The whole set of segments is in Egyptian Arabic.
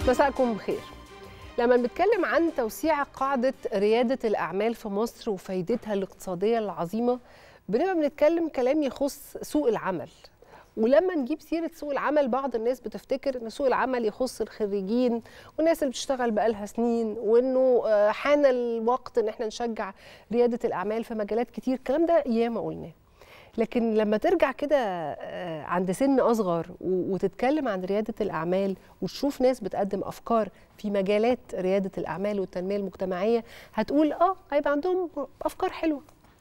مساءكم بخير لما بنتكلم عن توسيع قاعدة ريادة الأعمال في مصر وفايدتها الاقتصادية العظيمة بنبقى بنتكلم كلام يخص سوق العمل ولما نجيب سيرة سوق العمل بعض الناس بتفتكر ان سوق العمل يخص الخريجين والناس اللي بتشتغل بقالها سنين وانه آه، حان الوقت ان احنا نشجع ريادة الأعمال في مجالات كتير الكلام ده ياما قلناه لكن لما ترجع كده آه، عند سن اصغر و- وتتكلم عن رياده الاعمال وتشوف ناس بتقدم افكار في مجالات رياده الاعمال والتنميه المجتمعيه هتقول اه هيبقى عندهم افكار حلوه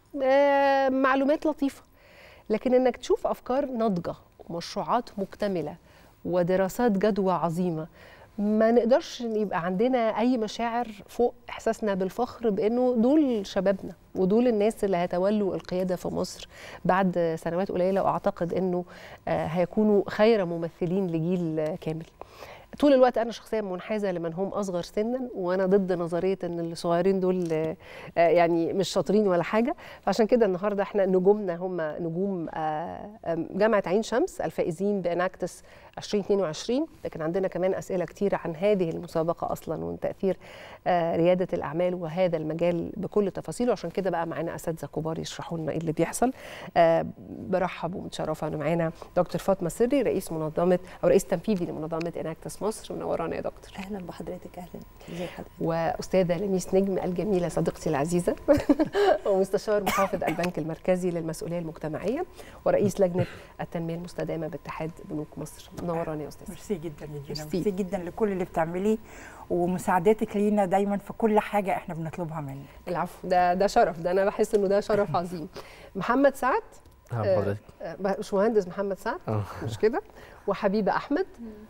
آه، معلومات لطيفه لكن انك تشوف افكار ناضجه ومشروعات مكتمله ودراسات جدوى عظيمه ما نقدرش يبقى عندنا اي مشاعر فوق احساسنا بالفخر بانه دول شبابنا ودول الناس اللي هيتولوا القياده في مصر بعد سنوات قليله واعتقد انه آه، هيكونوا خير ممثلين لجيل آه، كامل طول الوقت انا شخصيا منحازه لمن هم اصغر سنا وانا ضد نظريه ان الصغيرين دول آه، آه، يعني مش شاطرين ولا حاجه فعشان كده النهارده احنا نجومنا هم نجوم آه، آم، جامعه عين شمس الفائزين باناكتس 2022 لكن عندنا كمان اسئله كتيره عن هذه المسابقه اصلا وعن تاثير آه، رياده الاعمال وهذا المجال بكل تفاصيله عشان كده بقى معانا اساتذه كبار يشرحوا لنا ايه اللي بيحصل آه، برحب ومتشرفه انه معانا دكتور فاطمه سري رئيس منظمه او رئيس تنفيذي لمنظمه اناكتس مصر منورانا يا دكتور اهلا بحضرتك اهلا ازي حضرتك واستاذه لميس نجم الجميله صديقتي العزيزه ومستشار محافظ البنك المركزي للمسؤوليه المجتمعيه ورئيس لجنه التنميه المستدامه باتحاد بنوك مصر منورانا يا استاذه ميرسي جدا يا جينا ميرسي. ميرسي جدا لكل اللي بتعمليه ومساعدتك لينا دايما في كل حاجه احنا بنطلبها منك العفو ده ده شرف ده انا بحس انه ده شرف عظيم محمد سعد اه حضرتك آه، باشمهندس محمد سعد اه مش كده وحبيبه احمد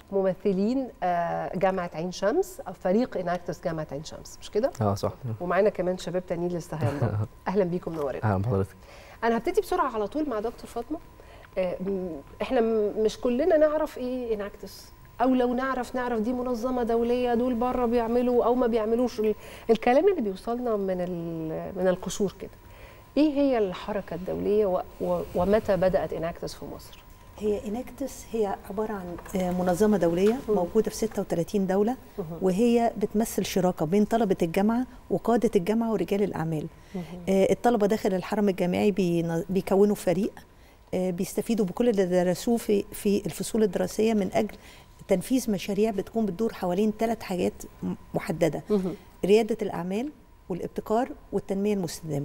ممثلين آه، جامعه عين شمس او فريق اناكتس جامعه عين شمس مش كده اه صح ومعانا كمان شباب تانيين لسه هينضموا اهلا بيكم منورين اهلا بحضرتك انا هبتدي بسرعه على طول مع دكتور فاطمه آه، م- احنا م- مش كلنا نعرف ايه اناكتس او لو نعرف نعرف دي منظمه دوليه دول بره بيعملوا او ما بيعملوش ال- الكلام اللي بيوصلنا من ال- من القشور كده ايه هي الحركه الدوليه و- و- ومتى بدات اناكتس في مصر هي اناكتس هي عباره عن آه، منظمه دوليه موجوده في 36 دوله وهي بتمثل شراكه بين طلبه الجامعه وقاده الجامعه ورجال الاعمال آه، الطلبه داخل الحرم الجامعي بين- بيكونوا فريق آه، بيستفيدوا بكل اللي درسوه في في الفصول الدراسيه من اجل تنفيذ مشاريع بتكون بتدور حوالين ثلاث حاجات م- محدده رياده الاعمال والابتكار والتنميه المستدامه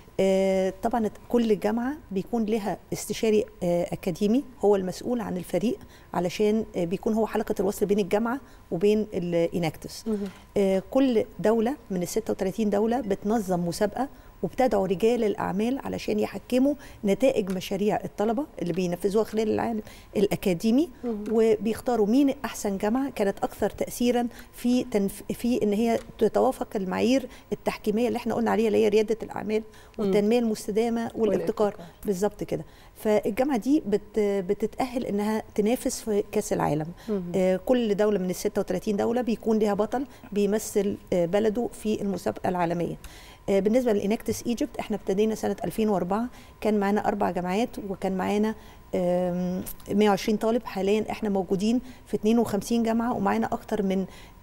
آه، طبعا كل جامعه بيكون لها استشاري آه، اكاديمي هو المسؤول عن الفريق علشان آه، بيكون هو حلقه الوصل بين الجامعه وبين الاناكتس آه، كل دوله من ال 36 دوله بتنظم مسابقه وبتدعو رجال الاعمال علشان يحكموا نتائج مشاريع الطلبه اللي بينفذوها خلال العام الاكاديمي وبيختاروا مين احسن جامعه كانت اكثر تاثيرا في تنف... في ان هي تتوافق المعايير التحكيميه اللي احنا قلنا عليها اللي هي رياده الاعمال والتنميه المستدامه والابتكار والابتكار. بالظبط كده فالجامعه دي بت... بتتاهل انها تنافس في كاس العالم آه كل دوله من ال 36 دوله بيكون لها بطل بيمثل آه بلده في المسابقه العالميه آه، بالنسبه للانكتس ايجيبت احنا ابتدينا سنه 2004 كان معانا اربع جامعات وكان معانا آم، 120 طالب حاليا احنا موجودين في 52 جامعه ومعانا اكتر من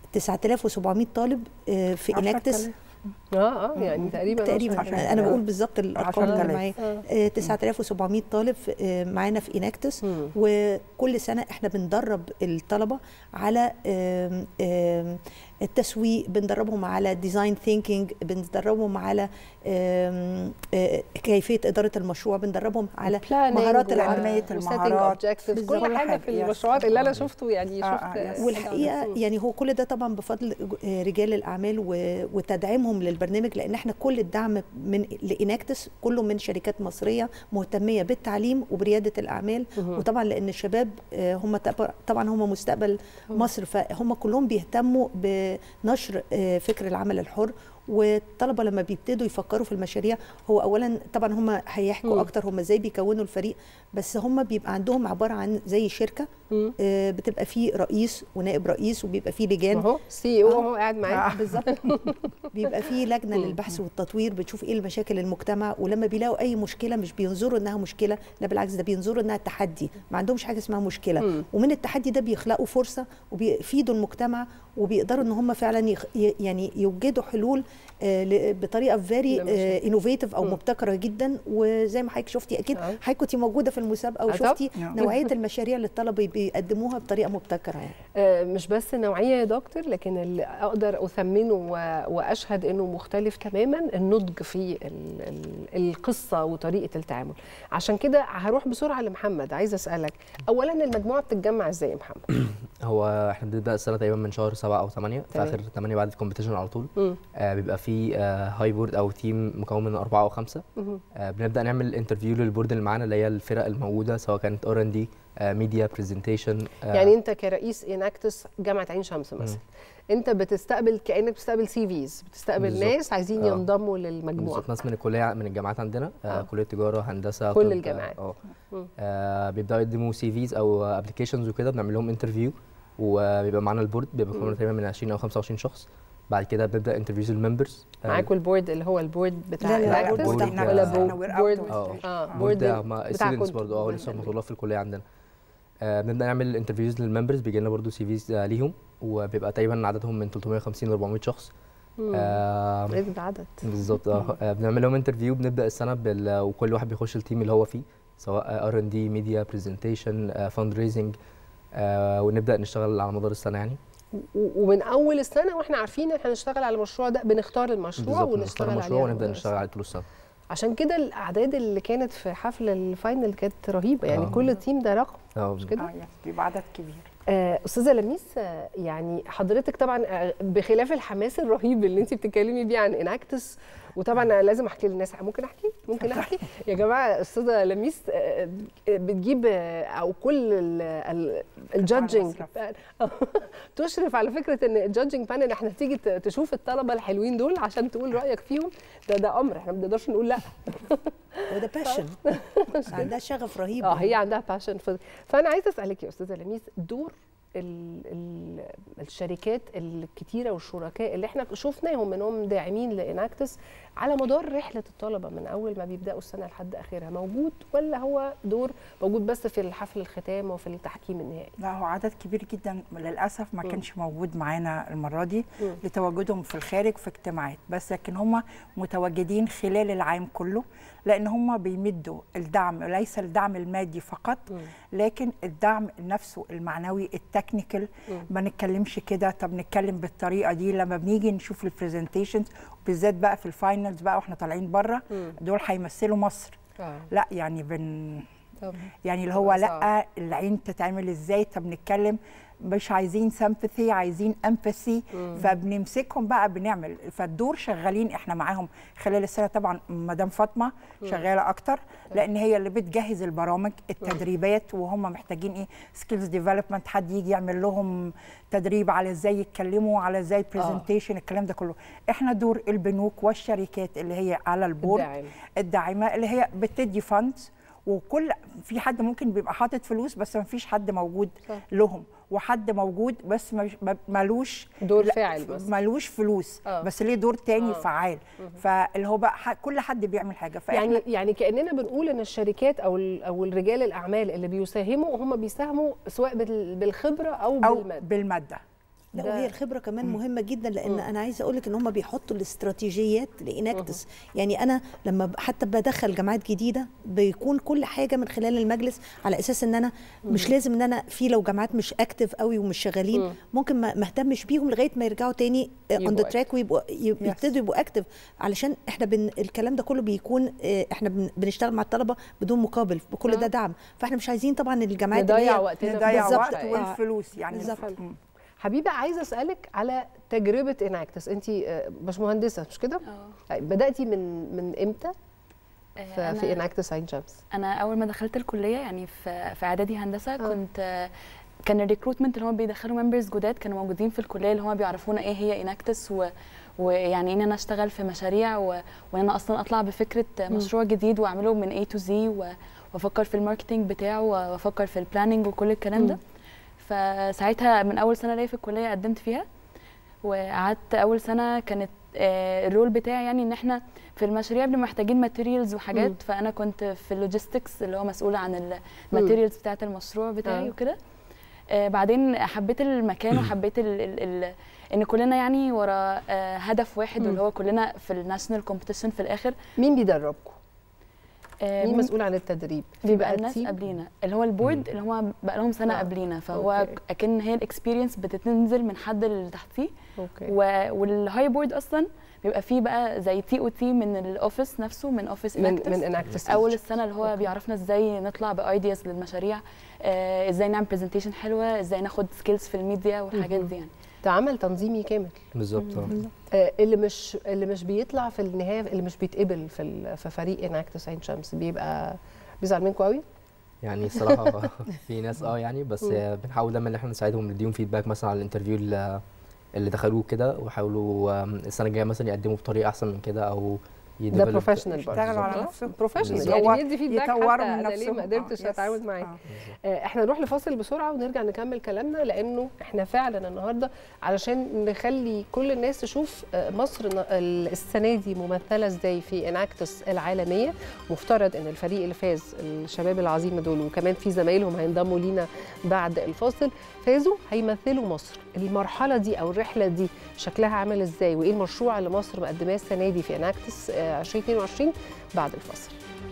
9700 طالب آه، في 10,000. انكتس اه اه يعني تقريبا تقريبا عشان انا كده. بقول بالظبط الارقام اللي 10,000. معايا آه. آه، 9700 طالب آه، معانا في انكتس مم. وكل سنه احنا بندرب الطلبه على آم، آم، التسويق بندربهم على ديزاين ثينكينج بندربهم على آم، آه، كيفيه اداره المشروع بندربهم على مهارات العمل تنمية المهارات. كل كل حاجه حاجة. في يس. المشروعات اللي انا شفته يعني آه، شفت آه، يس. والحقيقه يعني هو كل ده طبعا بفضل آه، رجال الاعمال و- وتدعيمهم للبرنامج لان احنا كل الدعم من لاناكتس كله من شركات مصريه مهتميه بالتعليم وبرياده الاعمال وطبعا لان الشباب آه، هم طب- طبعا هم مستقبل مصر فهم كلهم بيهتموا بنشر آه، فكر العمل الحر والطلبه لما بيبتدوا يفكروا في المشاريع هو اولا طبعا هم هيحكوا مم. اكتر هم ازاي بيكونوا الفريق بس هم بيبقى عندهم عباره عن زي شركه مم. آه، بتبقى فيه رئيس ونائب رئيس وبيبقى فيه لجان اهو سي او آه. اهو قاعد معاك آه. بالظبط بيبقى فيه لجنه مم. للبحث والتطوير بتشوف ايه المشاكل المجتمع ولما بيلاقوا اي مشكله مش بينظروا انها مشكله لا بالعكس ده بينظروا انها تحدي ما عندهمش حاجه اسمها مشكله مم. ومن التحدي ده بيخلقوا فرصه وبيفيدوا المجتمع وبيقدروا ان هم فعلا يخ ي- يعني يوجدوا حلول آه، ل- بطريقه فيري لمشاكل. انوفيتيف او مم. مبتكره جدا وزي ما حضرتك شفتي اكيد آه. حضرتك كنتي موجوده في المسابقه آه، طبعاً. وشفتي نعم. نوعيه المشاريع اللي الطلبه بيقدموها بطريقه مبتكره يعني آه، مش بس نوعيه يا دكتور لكن اللي اقدر اثمنه و- واشهد انه مختلف تماما النضج في ال- ال- القصه وطريقه التعامل عشان كده هروح بسرعه لمحمد عايزه اسالك اولا المجموعه بتتجمع ازاي يا محمد هو احنا بنبدا السنه تقريبا من شهر سبعة او ثمانية في تمام. اخر ثمانية بعد الكومبيتيشن على طول مم. آه بيبقى في آه هاي بورد او تيم مكون من اربعه او خمسه مهم. آه بنبدا نعمل انترفيو للبورد اللي معانا اللي هي الفرق الموجوده سواء كانت ار ان دي ميديا برزنتيشن يعني انت كرئيس اناكتس جامعه عين شمس مثلا انت بتستقبل كانك بتستقبل سي فيز بتستقبل بالظبط. ناس عايزين آه. ينضموا للمجموعه بالظبط ناس من الكليه من الجامعات عندنا آه آه. كليه تجاره هندسه كل طب، الجامعات. اه مم. آه بيبداوا يقدموا سي فيز او ابلكيشنز وكده بنعمل لهم انترفيو وبيبقى معانا البورد بيبقى مم. مكون تقريبا من 20 او 25 شخص بعد كده بنبدا انترفيوز الممبرز معاكم البورد اللي هو البورد بتاع لا، لا، لا، Enactus بورد بتاع ولا Enactus. إحنا بورد we're بورد out of اه اه بورد بورد هم بتاعكم ستودنتس انتوا. برضه اه لسه هم طلاب في الكليه عندنا آه بنبدا نعمل انترفيوز للممبرز بيجي لنا برضه سي فيز ليهم وبيبقى تقريبا عددهم من 350 ل 400 شخص مم. آه ايه ده عدد بالظبط اه آه، بنعمل لهم انترفيو بنبدا السنه بال... وكل واحد بيخش التيم اللي هو فيه سواء ار ان دي ميديا برزنتيشن فاند ريزنج ونبدا نشتغل على مدار السنه يعني و- ومن اول السنه واحنا عارفين ان احنا هنشتغل على المشروع ده بنختار المشروع بالظبط ونشتغل نختار عليه المشروع على ونبدا مدار نشتغل السنة. عليه طول السنه عشان كده الاعداد اللي كانت في حفل الفاينل كانت رهيبه يعني آه. كل تيم ده رقم اه مش كده اه يعني بيبقى عدد كبير آه، استاذه لميس آه، يعني حضرتك طبعا آه، بخلاف الحماس الرهيب اللي انت بتتكلمي بيه عن اناكتس وطبعا انا لازم احكي للناس ممكن احكي ممكن احكي يا جماعه استاذه لميس آه، بتجيب آه، او كل الجادجنج تشرف على فكره ان الجادجنج بانل احنا تيجي ت- تشوف الطلبه الحلوين دول عشان تقول رايك فيهم ده ده امر احنا ما بنقدرش نقول لا وده باشن عندها شغف رهيب اه هي عندها باشن فانا عايزه اسالك يا استاذه لميس دور ال ال الشركات الكتيره والشركاء اللي احنا شفناهم انهم داعمين لاناكتس على مدار رحله الطلبه من اول ما بيبداوا السنه لحد اخرها موجود ولا هو دور موجود بس في الحفل الختام وفي التحكيم النهائي لا هو عدد كبير جدا للاسف ما مم. كانش موجود معانا المره دي مم. لتواجدهم في الخارج في اجتماعات بس لكن هم متواجدين خلال العام كله لان هم بيمدوا الدعم ليس الدعم المادي فقط مم. لكن الدعم نفسه المعنوي التكنيكال مم. ما نتكلمش كده طب نتكلم بالطريقه دي لما بنيجي نشوف البرزنتيشنز بالذات بقى في الفاينلز بقى واحنا طالعين بره مم. دول هيمثلوا مصر اه لا يعني بن طب يعني اللي هو صعب. لا العين تتعمل ازاي طب نتكلم مش عايزين سامباثي عايزين امباثي فبنمسكهم بقى بنعمل فالدور شغالين احنا معاهم خلال السنه طبعا مدام فاطمه شغاله اكتر لان هي اللي بتجهز البرامج التدريبات وهم محتاجين ايه سكيلز ديفلوبمنت حد يجي يعمل لهم تدريب على ازاي يتكلموا على ازاي برزنتيشن الكلام ده كله احنا دور البنوك والشركات اللي هي على البورد الداعم. الداعمه اللي هي بتدي فاندز وكل في حد ممكن بيبقى حاطط فلوس بس ما فيش حد موجود صح. لهم وحد موجود بس مش- ما- مالوش دور لا، فاعل بس. مالوش فلوس آه. بس ليه دور تاني آه. فعال فاللي هو بقى ح- كل حد بيعمل حاجه فاحنا يعني يعني كاننا بنقول ان الشركات او ال- او الرجال الاعمال اللي بيساهموا هم بيساهموا سواء بال- بالخبره او, او بالمادة بالماده لا ده- وهي الخبره كمان مهمه جدا لان انا عايزه اقول لك ان هم بيحطوا الاستراتيجيات لاناكتس يعني انا لما ب- حتى بدخل جامعات جديده بيكون كل حاجه من خلال المجلس على اساس ان انا مش لازم ان انا في لو جامعات مش اكتف قوي ومش شغالين مم. ممكن ما ما اهتمش بيهم لغايه ما يرجعوا تاني اون يبقوا ذا تراك ويبقوا يب- Yes. يبتدوا يبقوا اكتف علشان احنا بن الكلام ده كله بيكون آه، احنا بن بنشتغل مع الطلبه بدون مقابل بكل ده دعم فاحنا مش عايزين طبعا الجامعات اللي نضيع هي وقتنا في نضيع بالظبط. وقت آه. والفلوس يعني بالظبط. مم. حبيبه عايزه اسالك على تجربه اناكتس انت باشمهندسه مش كده اه طيب، بداتي من من امتى آه، في, في انا اناكتس عين شمس انا اول ما دخلت الكليه يعني في في اعدادي هندسه آه. كنت آه، كان الريكروتمنت اللي هم بيدخلوا ممبرز جداد كانوا موجودين في الكليه اللي هم بيعرفونا ايه هي اناكتس و ويعني ان انا اشتغل في مشاريع و... وان انا اصلا اطلع بفكره مشروع جديد واعمله من A to Z و... وافكر في الماركتينج بتاعه وافكر في البلاننج وكل الكلام ده فساعتها من اول سنه ليا في الكليه قدمت فيها وقعدت اول سنه كانت آه، الرول بتاعي يعني ان احنا في المشاريع بنبقى محتاجين ماتيريالز وحاجات مم. فانا كنت في اللوجيستكس اللي هو مسؤوله عن الماتيريالز بتاعه المشروع بتاعي آه. وكده آه بعدين حبيت المكان وحبيت ال ال ال ان كلنا يعني ورا آه هدف واحد مم. واللي هو كلنا في الناشونال كومبيتيشن في الاخر مين بيدربكم آه مين مم- مسؤول عن التدريب في بيبقى بقى الناس تيم؟ قبلينا اللي هو البورد اللي هو بقى لهم سنه آه. قبلينا فهو أوكي. اكن هي الاكسبيرينس بتتنزل من حد اللي تحتيه اوكي و- والهاي بورد اصلا بيبقى فيه بقى زي تي او تي من الاوفيس نفسه من اوفيس من Enactus. من اناكتس اول السنه اللي هو بيعرفنا ازاي نطلع بايدياز للمشاريع آه ازاي نعمل برزنتيشن حلوه ازاي ناخد سكيلز في الميديا والحاجات مهم. دي يعني ده عمل تنظيمي كامل بالظبط آه. آه، اللي مش اللي مش بيطلع في النهايه اللي مش بيتقبل في ال- في فريق اناكتس عين شمس بيبقى بيزعل منكم قوي يعني الصراحه في ناس اه يعني بس مم. آه، بنحاول دايما ان احنا نساعدهم نديهم فيدباك مثلا على الانترفيو اللي اللي دخلوه كده وحاولوا آم، السنه الجايه مثلا يقدموا بطريقه احسن من كده او ده يديفلوب بروفيشنال يشتغلوا على نفسهم. بروفيشنال بالظبط. يعني بيدي فيدباك يطوروا حتى من انا ليه نفسهم ما قدرتش آه، اتعامل يس. معاه آه. آه، احنا نروح لفاصل بسرعه ونرجع نكمل كلامنا لانه احنا فعلا النهارده علشان نخلي كل الناس تشوف آه، مصر ن- ال- السنه دي ممثله ازاي في اناكتس العالميه مفترض ان الفريق اللي فاز الشباب العظيم دول وكمان في زمايلهم هينضموا لينا بعد الفاصل فازوا هيمثلوا مصر المرحله دي او الرحله دي شكلها عامل ازاي وايه المشروع اللي مصر مقدماه السنه دي في اناكتس آه، 2022 بعد الفاصل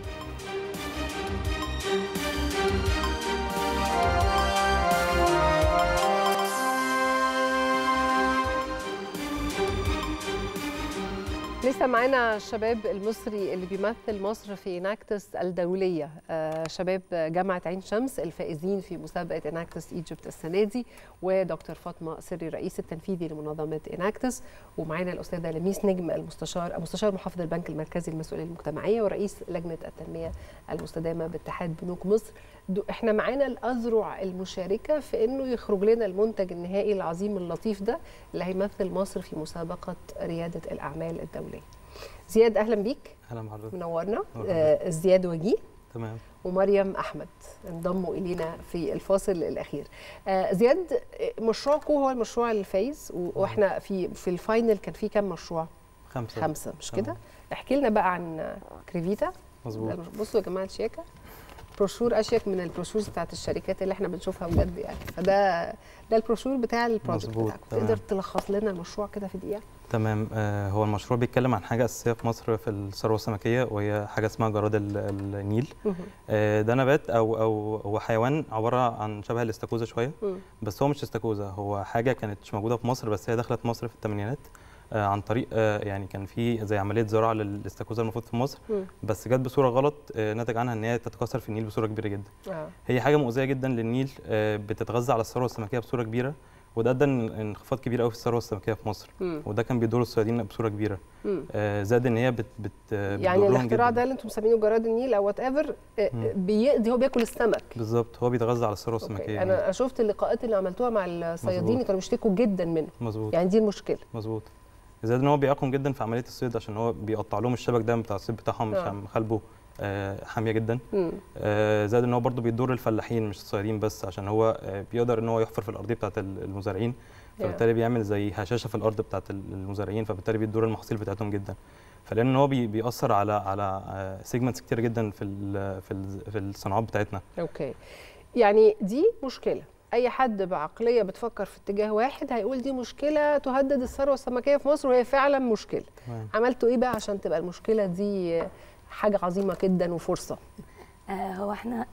لسه معانا الشباب المصري اللي بيمثل مصر في اناكتس الدوليه آه، شباب جامعه عين شمس الفائزين في مسابقه اناكتس ايجيبت السنه دي ودكتور فاطمه سري الرئيس التنفيذي لمنظمه اناكتس ومعانا الاستاذه لميس نجم المستشار مستشار محافظ البنك المركزي للمسؤوليه المجتمعيه ورئيس لجنه التنميه المستدامه باتحاد بنوك مصر دو- احنا معانا الاذرع المشاركه في انه يخرج لنا المنتج النهائي العظيم اللطيف ده اللي هيمثل مصر في مسابقه رياده الاعمال الدوليه زياد اهلا بيك اهلا بحضرتك منورنا مرحبا. آه زياد وجيه تمام ومريم احمد انضموا الينا في الفاصل الاخير آه زياد آه، مشروعكم هو المشروع الفايز و- واحنا في في الفاينل كان في كام مشروع خمسة خمسه مش تمام. كده احكي لنا بقى عن آه، كريفيتا مظبوط ده بصوا يا جماعه الشياكه بروشور اشيك من البروشورز بتاعت الشركات اللي احنا بنشوفها بجد يعني فده ده البروشور بتاع البروجكت مظبوط، بتاعكم تمام. تقدر تلخص لنا المشروع كده في دقيقه تمام آه هو المشروع بيتكلم عن حاجة أساسية في مصر في الثروة السمكية وهي حاجة اسمها جراد ال- النيل مهم. آه ده نبات أو أو هو حيوان عبارة عن شبه الاستاكوزا شوية مم. بس هو مش استاكوزا هو حاجة كانت مش موجودة في مصر بس هي دخلت مصر في الثمانينات آه عن طريق آه يعني كان في زي عملية زراعة للاستاكوزا المفروض في مصر مم. بس جت بصورة غلط آه نتج عنها إن هي تتكاثر في النيل بصورة كبيرة جدا اه هي حاجه مؤذيه جدا للنيل آه، بتتغذى على الثروه السمكيه بصوره كبيره وده ادى ان- انخفاض كبير قوي في الثروه السمكيه في مصر مم. وده كان بيضر الصيادين بصوره كبيره مم. آه، زاد ان هي بت بت يعني بتضرهم الاختراع جداً. ده اللي انتم مسمينه جراد النيل او وات ايفر مم. بيقضي هو بياكل السمك بالظبط هو بيتغذى على الثروه أوكي. السمكيه انا شفت اللقاءات اللي عملتوها مع الصيادين مظبوط. كانوا بيشتكوا جدا منه مظبوط يعني دي المشكله مظبوط زاد ان هو بيعاقهم جدا في عمليه الصيد عشان هو بيقطع لهم الشبك ده بتاع الصيد بتاعهم آه. عشان خلبه آه، حاميه جدا مم. آه، زاد ان هو برضه بيضر الفلاحين مش الصيادين بس عشان هو آه، بيقدر ان هو يحفر في الارضيه بتاعت المزارعين فبالتالي بيعمل زي هشاشه في الارض بتاعت المزارعين فبالتالي بيضر المحاصيل بتاعتهم جدا فلان هو بي- بيأثر على على سيجمنتس كتير جدا في ال في ال في الصناعات بتاعتنا اوكي يعني دي مشكله اي حد بعقليه بتفكر في اتجاه واحد هيقول دي مشكله تهدد الثروه السمكيه في مصر وهي فعلا مشكله تمام. عملتوا ايه بقى عشان تبقى المشكله دي حاجه عظيمه جدا وفرصه آه، هو احنا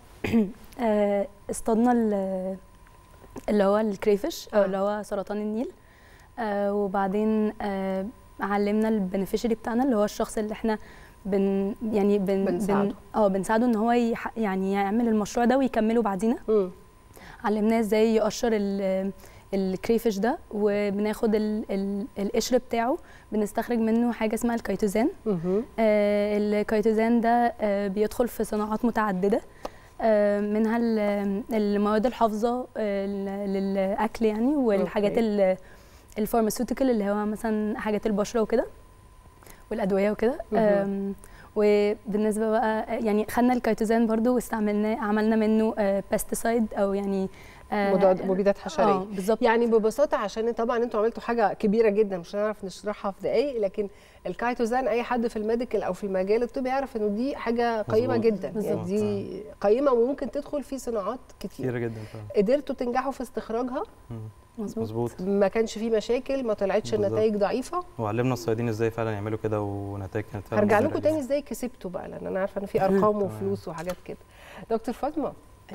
آه، اصطادنا ال- اللي هو الكريفش او آه. اللي هو سرطان النيل آه، وبعدين آه، علمنا البنفيشري بتاعنا اللي هو الشخص اللي احنا بن يعني بن بنساعده. بن اه بنساعده ان هو يح يعني يعمل المشروع ده ويكمله بعدينا مم. علمناه ازاي يقشر ال- الكريفش ده وبناخد ال- ال- القشر بتاعه بنستخرج منه حاجه اسمها الكيتوزان مهم. آه، الكيتوزان ده آه، بيدخل في صناعات متعدده آه، منها ال- المواد الحافظه آه، ل- للاكل يعني والحاجات أوكي. ال- الفارماسيوتيكال اللي هو مثلا حاجات البشره وكده والادويه وكده مهم. آم، وبالنسبه بقى يعني خدنا الكيتوزان برضو واستعملناه عملنا منه بيستيسايد او يعني آه، مضاد- مبيدات حشريه اه بالظبط يعني ببساطه عشان طبعا انتوا عملتوا حاجه كبيره جدا مش هنعرف نشرحها في دقائق لكن الكايتوزان اي حد في الميديكال او في المجال الطبي يعرف انه دي حاجه قيمه مظبوط. جدا يعني بالظبط. دي قيمه وممكن تدخل في صناعات كتير كتير جدا فعلا قدرتوا تنجحوا في استخراجها مظبوط مظبوط ما كانش في مشاكل ما طلعتش بالظبط. النتائج ضعيفه وعلمنا الصيادين ازاي فعلا يعملوا كده ونتائج كانت فعلا هرجع مبهرة لكم جداً. تاني ازاي كسبتوا بقى لان انا عارفه ان في ارقام وفلوس وحاجات كده دكتور فاطمه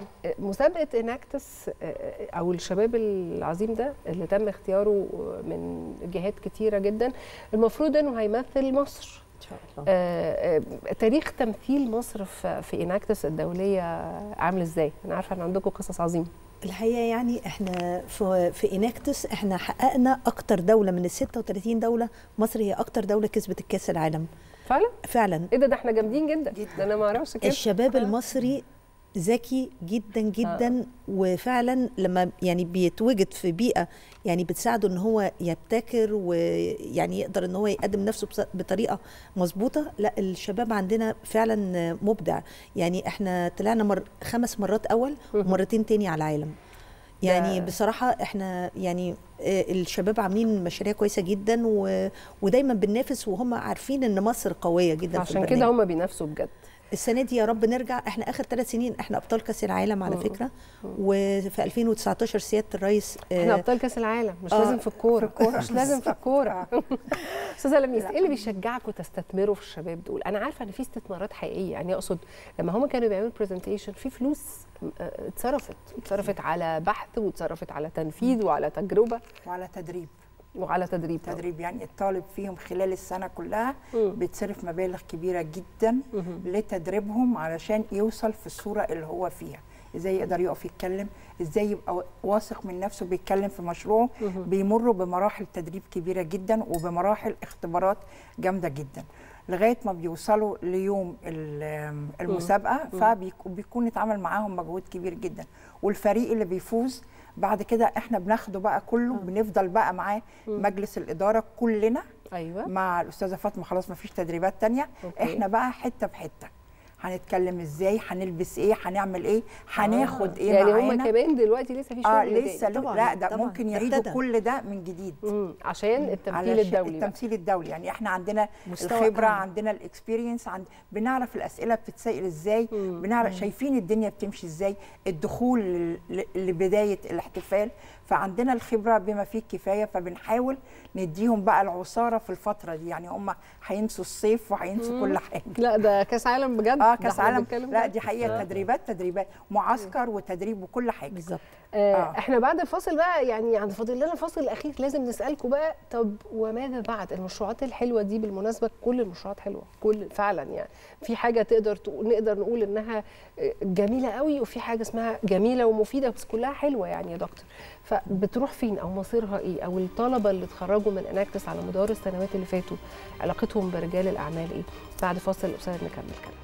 مسابقه اناكتس او الشباب العظيم ده اللي تم اختياره من جهات كتيره جدا المفروض انه هيمثل مصر ان شاء الله آه، آه، تاريخ تمثيل مصر في في اناكتس الدوليه عامل ازاي انا عارفه ان عندكم قصص عظيمه الحقيقه يعني احنا في في اناكتس احنا حققنا اكتر دوله من ال 36 دوله مصر هي اكتر دوله كسبت الكاس العالم فعلا فعلا ايه ده ده احنا جامدين جدا ده انا ما اعرفش كده الشباب آه. المصري ذكي جدا جدا وفعلا لما يعني بيتوجد في بيئه يعني بتساعده ان هو يبتكر ويعني يقدر ان هو يقدم نفسه بص- بطريقه مظبوطه لا الشباب عندنا فعلا مبدع يعني احنا طلعنا مر خمس مرات اول ومرتين تاني على العالم يعني ده- بصراحه احنا يعني آه، الشباب عاملين مشاريع كويسه جدا و... ودايما بننافس وهم عارفين ان مصر قويه جدا في عشان البرنامج. كده هم بينافسوا بجد السنه دي يا رب نرجع احنا اخر ثلاث سنين احنا ابطال كاس العالم على فكره وفي 2019 سياده الرئيس احنا آه، ابطال كاس العالم مش آه، لازم في الكوره في الكورة. مش لازم في الكوره استاذه لميس ايه اللي بيشجعكم تستثمروا في الشباب دول انا عارفه ان في استثمارات حقيقيه يعني اقصد لما هم كانوا بيعملوا برزنتيشن في فلوس آه، اتصرفت اتصرفت على بحث واتصرفت على تنفيذ وعلى تجربه وعلى تدريب وعلى تدريب تدريب يعني الطالب فيهم خلال السنه كلها مم. بتصرف مبالغ كبيره جدا لتدريبهم علشان يوصل في الصوره اللي هو فيها ازاي يقدر يقف يتكلم ازاي يبقى واثق من نفسه بيتكلم في مشروعه بيمروا بمراحل تدريب كبيره جدا وبمراحل اختبارات جامده جدا لغايه ما بيوصلوا ليوم ال- المسابقه فبيكون اتعمل معاهم مجهود كبير جدا والفريق اللي بيفوز بعد كده احنا بناخده بقى كله بنفضل بقى معاه مجلس الاداره كلنا ايوه مع الاستاذه فاطمه خلاص ما فيش تدريبات تانية أوكي. احنا بقى حته بحته هنتكلم ازاي هنلبس ايه هنعمل ايه هناخد ايه يعني هم معانا كمان دلوقتي لسه في شغل اه تاني. لسه له- طبعاً، لا ده طبعاً، ممكن ده يعيدوا ابتدى. كل ده من جديد مم. عشان التمثيل علشان الدولي بقى. التمثيل الدولي يعني احنا عندنا مستوى الخبره أعلى. عندنا الاكسبيرينس عند بنعرف الاسئله بتتسال ازاي بنعرف شايفين الدنيا بتمشي ازاي الدخول ل- ل- لبدايه الاحتفال فعندنا الخبره بما فيه الكفايه فبنحاول نديهم بقى العصاره في الفتره دي يعني هم هينسوا الصيف وهينسوا كل حاجه لا ده كاس عالم بجد اه ده كاس احنا عالم بنتكلم لا بجد. دي حقيقه تدريبات تدريبات معسكر وتدريب وكل حاجه بالظبط آه آه. احنا بعد الفاصل بقى يعني عند فاضل لنا الفاصل الاخير لازم نسالكم بقى طب وماذا بعد المشروعات الحلوه دي بالمناسبه كل المشروعات حلوه كل فعلا يعني في حاجه تقدر تقول نقدر نقول انها آه، جميله قوي وفي حاجه اسمها جميله ومفيده بس كلها حلوه يعني يا دكتور فبتروح فين او مصيرها ايه او الطلبه اللي اتخرجوا من اناكتس على مدار السنوات اللي فاتوا علاقتهم برجال الاعمال ايه بعد فاصل قصير نكمل كلام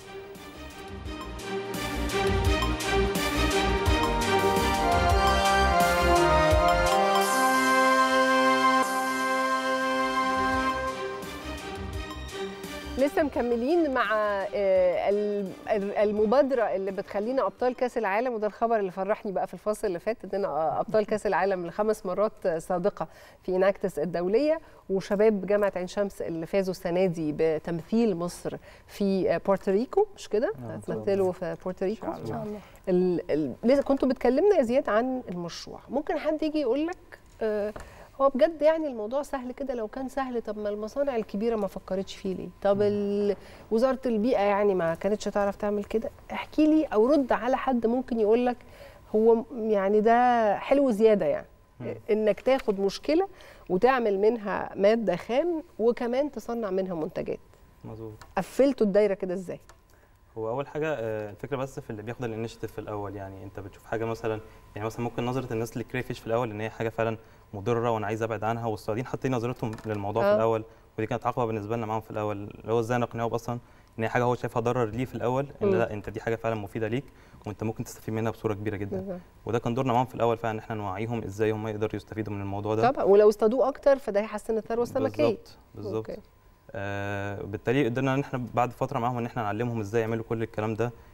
لسه مكملين مع آه، ال- ال- المبادره اللي بتخلينا ابطال كاس العالم وده الخبر اللي فرحني بقى في الفاصل اللي فات اننا آه، ابطال كاس العالم لخمس مرات آه، سابقه في اناكتس الدوليه وشباب جامعه عين شمس اللي فازوا السنه دي بتمثيل مصر في آه، بورتوريكو مش كده؟ آه، إن شاء الله. هتمثلوا في بورتوريكو إن شاء الله. ال... ال... لسه كنتوا بتكلمنا يا زياد عن المشروع ممكن حد يجي يقول لك آه هو بجد يعني الموضوع سهل كده لو كان سهل طب ما المصانع الكبيره ما فكرتش فيه ليه طب ال... وزاره البيئه يعني ما كانتش تعرف تعمل كده احكي لي او رد على حد ممكن يقول لك هو م- يعني ده حلو زياده يعني انك تاخد مشكله وتعمل منها ماده خام وكمان تصنع منها منتجات مظبوط قفلتوا الدايره كده ازاي هو اول حاجه آه، الفكره بس في اللي بياخد الانيشيتيف في الاول يعني انت بتشوف حاجه مثلا يعني مثلا ممكن نظره الناس للكريفيش في الاول ان هي حاجه فعلا مضره وانا عايز ابعد عنها والصيادين حاطين نظرتهم للموضوع آه. في الاول ودي كانت عقبه بالنسبه لنا معاهم في الاول اللي هو ازاي نقنعه اصلا ان هي حاجه هو شايفها ضرر ليه في الاول ان مم. لا انت دي حاجه فعلا مفيده ليك وانت ممكن تستفيد منها بصوره كبيره جدا بالظبط. وده كان دورنا معاهم في الاول فعلا ان احنا نوعيهم ازاي هم يقدروا يستفيدوا من الموضوع ده طبعا ولو اصطادوه اكتر فده هيحسن الثروه السمكيه بالظبط بالظبط أوكي. آه بالتالي قدرنا ان احنا بعد فتره معاهم ان احنا نعلمهم ازاي يعملوا كل الكلام ده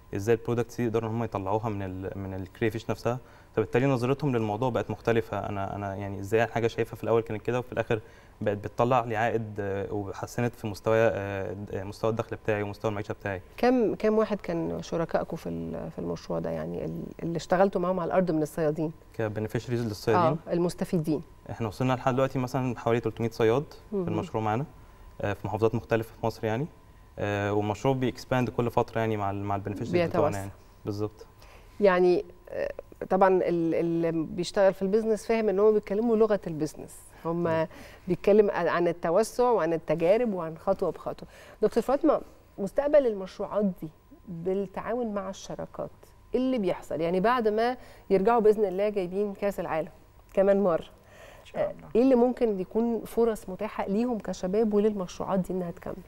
ازاي البرودكتس دي يقدروا ان هم يطلعوها من ال من الكريفيش نفسها فبالتالي نظرتهم للموضوع بقت مختلفه انا انا يعني ازاي حاجه شايفها في الاول كانت كده وفي الاخر بقت بتطلع لي عائد آه، وحسنت في مستوى آه، مستوى الدخل بتاعي ومستوى المعيشه بتاعي كم كم واحد كان شركائكم في ال- في المشروع ده يعني ال- اللي اشتغلتوا معاهم على الارض من الصيادين كبنفيشريز اه للصيادين المستفيدين احنا وصلنا لحد دلوقتي مثلا حوالي 300 صياد في مهم. المشروع معانا آه، في محافظات مختلفه في مصر يعني آه، والمشروع بيكسباند كل فتره يعني مع ال مع البنفيشريز بيتوسع. بتوعنا يعني بالظبط يعني آه، طبعا ال- اللي بيشتغل في البيزنس فاهم ان هم بيتكلموا لغه البيزنس هم بيتكلم عن التوسع وعن التجارب وعن خطوه بخطوه دكتور فاطمه مستقبل المشروعات دي بالتعاون مع الشراكات ايه اللي بيحصل يعني بعد ما يرجعوا باذن الله جايبين كاس العالم كمان مره ان شاء الله ايه اللي ممكن يكون فرص متاحه ليهم كشباب وللمشروعات دي انها تكمل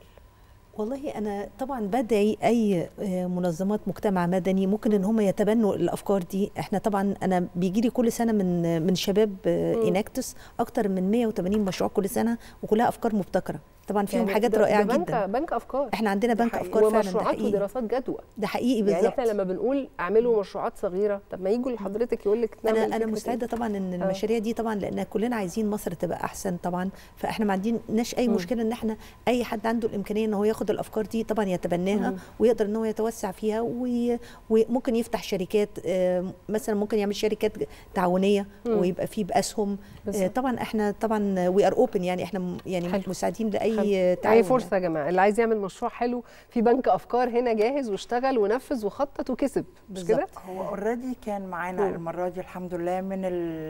والله انا طبعا بدعي اي آه، منظمات مجتمع مدني ممكن ان هم يتبنوا الافكار دي احنا طبعا انا بيجي لي كل سنه من من شباب مم. اناكتس اكتر من 180 مشروع كل سنه وكلها افكار مبتكره طبعا فيهم يعني حاجات ده- رائعه ده بنك جدا بنك افكار احنا عندنا بنك حقيقي. افكار فعلا ده ومشروعات حقيقي ودراسات جدوى ده حقيقي يعني بالظبط احنا لما بنقول اعملوا مشروعات صغيره طب ما يجوا لحضرتك يقول لك انا انا مستعده طبعا ان آه. المشاريع دي طبعا لان كلنا عايزين مصر تبقى احسن طبعا فاحنا ما عندناش اي مم. مشكله ان احنا اي حد عنده الامكانيه ان هو ياخد الافكار دي طبعا يتبناها مم. ويقدر ان هو يتوسع فيها وي- وممكن يفتح شركات آه، مثلا ممكن يعمل شركات تعاونيه مم. ويبقى فيه باسهم آه، بالظبط. طبعا احنا طبعا وي ار اوبن يعني احنا م- يعني حلو. مساعدين لاي حلو. تعاون اي فرصه يا جماعه اللي عايز يعمل مشروع حلو في بنك افكار هنا جاهز واشتغل ونفذ وخطط وكسب مش كده بالظبط. هو اوريدي كان معانا مم. المره دي الحمد لله من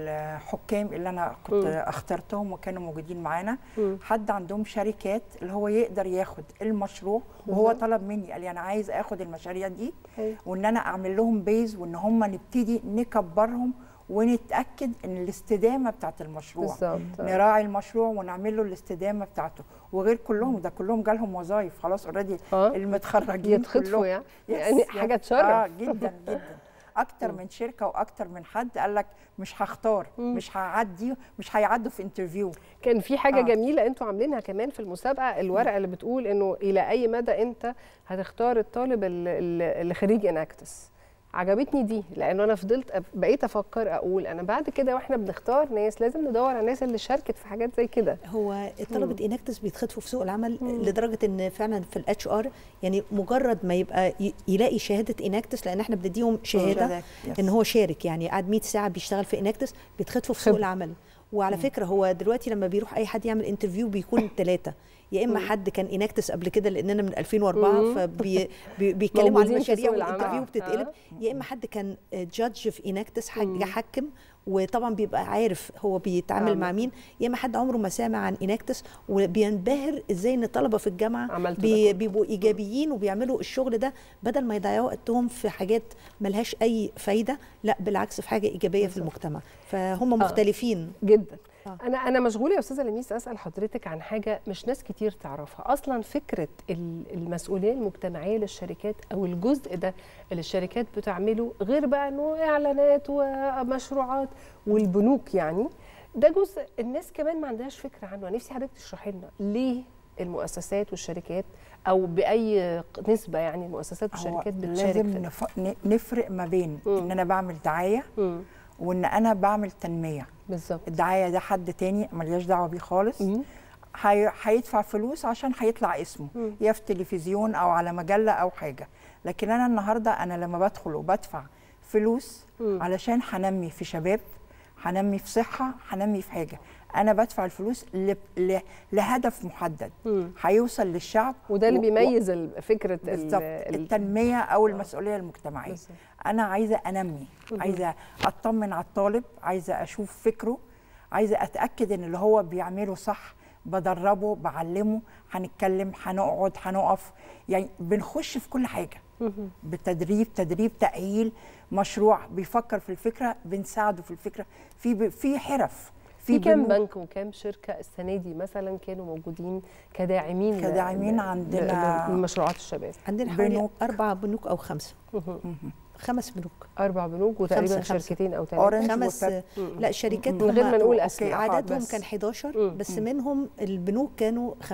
الحكام اللي انا كنت مم. اخترتهم وكانوا موجودين معانا مم. حد عندهم شركات اللي هو يقدر ياخد المشروع وهو بالظبط. طلب مني قال لي انا عايز اخد المشاريع دي أيوة. وان انا اعمل لهم بيز وان هم نبتدي نكبرهم ونتاكد ان الاستدامه بتاعت المشروع بالظبط نراعي المشروع ونعمل له الاستدامه بتاعته وغير كلهم ده كلهم جالهم وظايف خلاص اوريدي اه المتخرجين يتخطفوا كلهم يعني يس، يعني يس. حاجه تشرف اه جدا جدا اكتر من شركه واكتر من حد قال لك مش هختار مم. مش هعدي مش هيعدوا في انترفيو كان في حاجه آه. جميله انتوا عاملينها كمان في المسابقه الورقه اللي بتقول انه الى اي مدى انت هتختار الطالب ال- ال- اللي خريج اناكتس عجبتني دي لانه انا فضلت أب- بقيت افكر اقول انا بعد كده واحنا بنختار ناس لازم ندور على الناس اللي شاركت في حاجات زي كده هو طلبه اناكتس بيتخطفوا في سوق العمل مم. لدرجه ان فعلا في الاتش ار يعني مجرد ما يبقى ي- يلاقي شهاده اناكتس لان احنا بنديهم شهاده ان هو شارك يعني قعد 100 ساعه بيشتغل في اناكتس بيتخطفوا في سوق خبرة. العمل وعلى فكره هو دلوقتي لما بيروح اي حد يعمل انترفيو بيكون ثلاثه يا اما مم. حد كان اناكتس قبل كده لاننا من 2004 مم. فبيتكلموا عن موجودين في المشاريع سوق العمل. والانترفيو بتتقلب آه. يا اما حد كان جادج في اناكتس مم. حاجه حكم وطبعا بيبقى عارف هو بيتعامل آه. مع مين يا اما حد عمره ما سامع عن اناكتس وبينبهر ازاي ان الطلبه في الجامعه عملتوا بي ده كله. بيبقوا ايجابيين وبيعملوا الشغل ده بدل ما يضيعوا وقتهم في حاجات ملهاش اي فايده لا بالعكس في حاجه ايجابيه في المجتمع فهم مختلفين جدا آه. انا انا مشغوله يا استاذه لميس اسال حضرتك عن حاجه مش ناس كتير تعرفها اصلا فكره ال- المسؤوليه المجتمعيه للشركات او الجزء ده اللي الشركات بتعمله غير بقى انه اعلانات ومشروعات والبنوك يعني ده جزء الناس كمان ما عندهاش فكره عنه أنا نفسي حضرتك تشرحي لنا ليه المؤسسات والشركات او باي نسبه يعني المؤسسات هو والشركات بتشارك لازم في ده نف... ن- نفرق ما بين مم. ان انا بعمل دعايه مم، وان انا بعمل تنميه بالظبط الدعايه ده حد تاني ملياش دعوه بيه خالص مم. هي- هيدفع فلوس عشان هيطلع اسمه مم. يا في تلفزيون او على مجله او حاجه لكن انا النهارده انا لما بدخل وبدفع فلوس مم. علشان هنمي في شباب هنمي في صحه هنمي في حاجه انا بدفع الفلوس ل... ل... لهدف محدد مم. هيوصل للشعب وده اللي و- و- بيميز ال- فكره ال- بالظبط ال- التنميه او المسؤوليه المجتمعيه بالظبط. انا عايزه انمي عايزه اطمن على الطالب عايزه اشوف فكره عايزه اتاكد ان اللي هو بيعمله صح بدربه بعلمه هنتكلم هنقعد هنقف يعني بنخش في كل حاجه مهم. بالتدريب تدريب تاهيل مشروع بيفكر في الفكره بنساعده في الفكره في ب- في حرف في كام بنوك. بنك وكام شركه السنه دي مثلا كانوا موجودين كداعمين ل- كداعمين ل- عندنا- ل- لمشروعات الشباب عندنا حوالي بنوك. اربع بنوك او خمسه مهم. خمس بنوك اربع بنوك وتقريبا خمسة- خمسة. شركتين او أورنج ثلاثه خمس وفات- لا الشركات من غير هم- ما نقول أوكي، اسماء آه، عددهم بس. كان 11 مم. بس منهم البنوك كانوا خمسه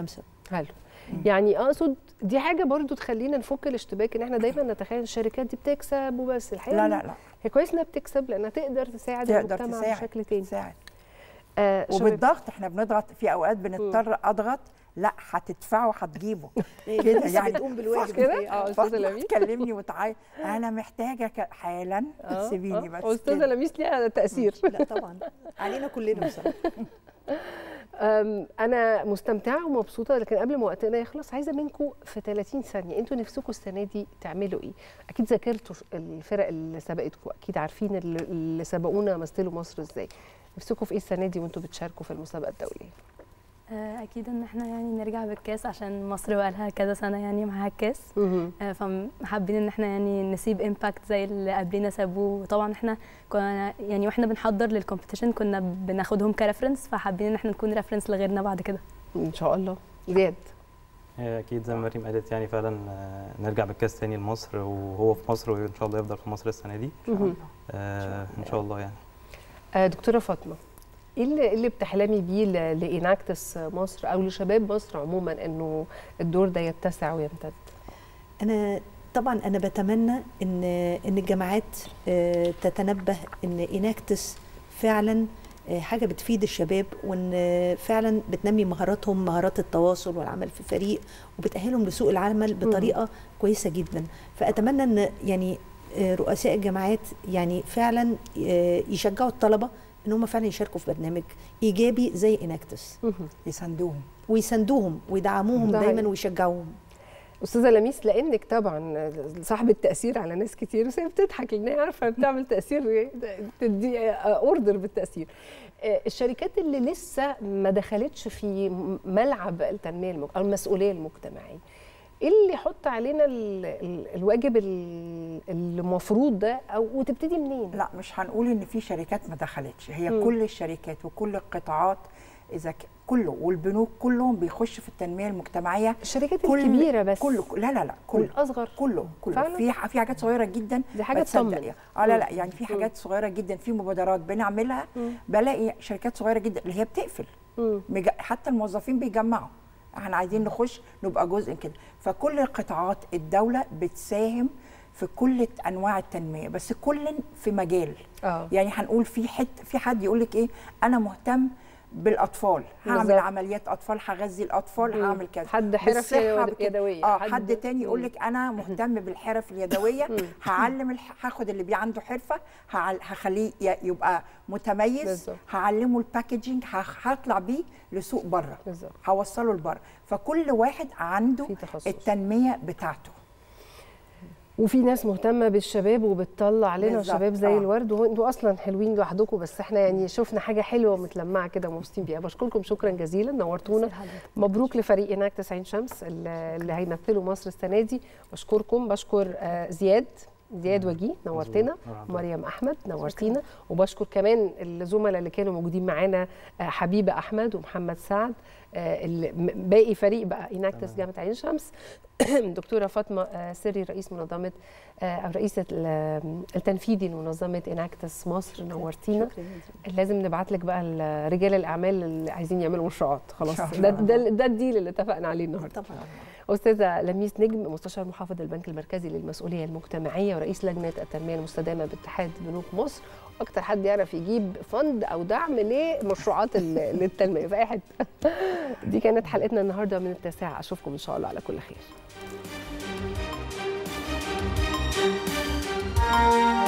حلو يعني اقصد دي حاجه برضو تخلينا نفك الاشتباك ان احنا دايما نتخيل الشركات دي بتكسب وبس الحقيقه لا إن لا لا هي كويس انها بتكسب لانها تقدر تساعد تقدر المجتمع تساعد بشكل تاني تساعد آه شباب، وبالضغط احنا بنضغط في اوقات بنضطر اضغط لا هتدفعه هتجيبه كده يعني بتقوم بالواجب كده؟ اه استاذه فاطمة لميس تكلمني وتعيط انا محتاجه ك- حالا آه، سيبيني آه. بس استاذه كده. لميس ليها تاثير لا طبعا علينا كلنا بصراحه أم، انا مستمتعه ومبسوطه لكن قبل ما وقتنا يخلص عايزه منكم في 30 ثانيه انتوا نفسكم السنه دي تعملوا ايه اكيد ذاكرتوا ش- الفرق اللي سبقتكم اكيد عارفين اللي- اللي سبقونا مثلوا مصر ازاي نفسكم في ايه السنه دي وانتوا بتشاركوا في المسابقه الدوليه آه، اكيد ان احنا يعني نرجع بالكاس عشان مصر بقى لها كذا سنه يعني معاها الكاس آه، فحابين ان احنا يعني نسيب امباكت زي اللي قبلنا سابوه وطبعا احنا كنا يعني واحنا بنحضر للكومبيتيشن كنا بناخدهم كريفرنس فحابين ان احنا نكون ريفرنس لغيرنا بعد كده ان شاء الله زياد هي اكيد زي ما مريم قالت يعني فعلا آه، نرجع بالكاس تاني لمصر وهو في مصر وان شاء الله يفضل في مصر السنه دي آه، ان شاء الله يعني آه، دكتوره فاطمه ايه اللي, إيه اللي بتحلمي بيه ل- لاناكتس مصر او لشباب مصر عموما انه الدور ده يتسع ويمتد انا طبعا انا بتمنى ان ان الجامعات آه، تتنبه ان اناكتس فعلا آه، حاجه بتفيد الشباب وان آه، فعلا بتنمي مهاراتهم مهارات التواصل والعمل في فريق وبتاهلهم لسوق العمل بطريقه كويسه جدا فاتمنى ان يعني آه، رؤساء الجامعات يعني فعلا آه، يشجعوا الطلبه ان هم فعلا يشاركوا في برنامج ايجابي زي اناكتس يساندوهم ويساندوهم ويدعموهم ده دايما حقيقي. ويشجعوهم استاذه لميس لانك طبعا صاحبه تاثير على ناس كتير بس هي بتضحك لان هي عارفه بتعمل تاثير تدي اوردر بالتاثير آه، الشركات اللي لسه ما دخلتش في م- ملعب التنميه المج... او المسؤوليه المجتمعيه ايه اللي يحط علينا ال... ال... الواجب ال- المفروض ده او وتبتدي منين لا مش هنقول ان في شركات ما دخلتش هي مم. كل الشركات وكل القطاعات اذا ك- كله والبنوك كلهم بيخشوا في التنميه المجتمعيه الشركات كل- الكبيره بس كله لا لا لا كله والاصغر كله كله فعلا؟ في ح- في حاجات صغيره جدا دي حاجه بتصدق تطمن يعني. اه لا لا مم. يعني في مم. حاجات صغيره جدا في مبادرات بنعملها مم. بلاقي شركات صغيره جدا اللي هي بتقفل مم. مج- حتى الموظفين بيجمعوا احنا عايزين نخش نبقى جزء كده فكل قطاعات الدوله بتساهم في كل انواع التنميه بس كل في مجال اه يعني هنقول في حت في حد يقول لك ايه انا مهتم بالاطفال هعمل بالظبط. عمليات اطفال هغذي الاطفال مم. هعمل كذا حد حرف بالصحة يد- بكده. يدويه اه حد تاني يقول مم. لك انا مهتم بالحرف اليدويه مم. هعلم الح- هاخد اللي بي عنده حرفه هعل- هخليه ي- يبقى متميز بالظبط. هعلمه الباكجينج ه- هطلع بيه لسوق بره بالظبط هوصله لبره فكل واحد عنده في تخصص التنميه بتاعته وفي ناس مهتمه بالشباب وبتطلع لنا بالظبط، شباب زي آه. الورد وانتوا اصلا حلوين لوحدكم بس احنا يعني شفنا حاجه حلوه ومتلمعه كده ومبسوطين بيها بشكركم شكرا جزيلا نورتونا مبروك لفريق هناك 90 شمس اللي اللي هيمثلوا مصر السنه دي بشكركم بشكر آه، زياد زياد وجيه نورتنا مظبوط. مريم احمد نورتينا وبشكر كمان الزملاء اللي كانوا موجودين معانا آه، حبيبه احمد ومحمد سعد آه، اللي- م- باقي فريق بقى اناكتس جامعه عين شمس دكتوره فاطمه آه، سري رئيس منظمه آه، او رئيسه ال- التنفيذي لمنظمه اناكتس مصر نورتينا لازم نبعت لك بقى ال- رجال الاعمال اللي عايزين يعملوا مشروعات خلاص إن شاء ده الله. ده, ده الديل اللي اتفقنا عليه النهارده طبعا استاذه لميس نجم مستشار محافظ البنك المركزي للمسؤوليه المجتمعيه ورئيس لجنه التنميه المستدامه باتحاد بنوك مصر اكتر حد يعرف يجيب فند او دعم لمشروعات ال- للتنميه في اي حته دي كانت حلقتنا النهارده من التاسعه اشوفكم ان شاء الله على كل خير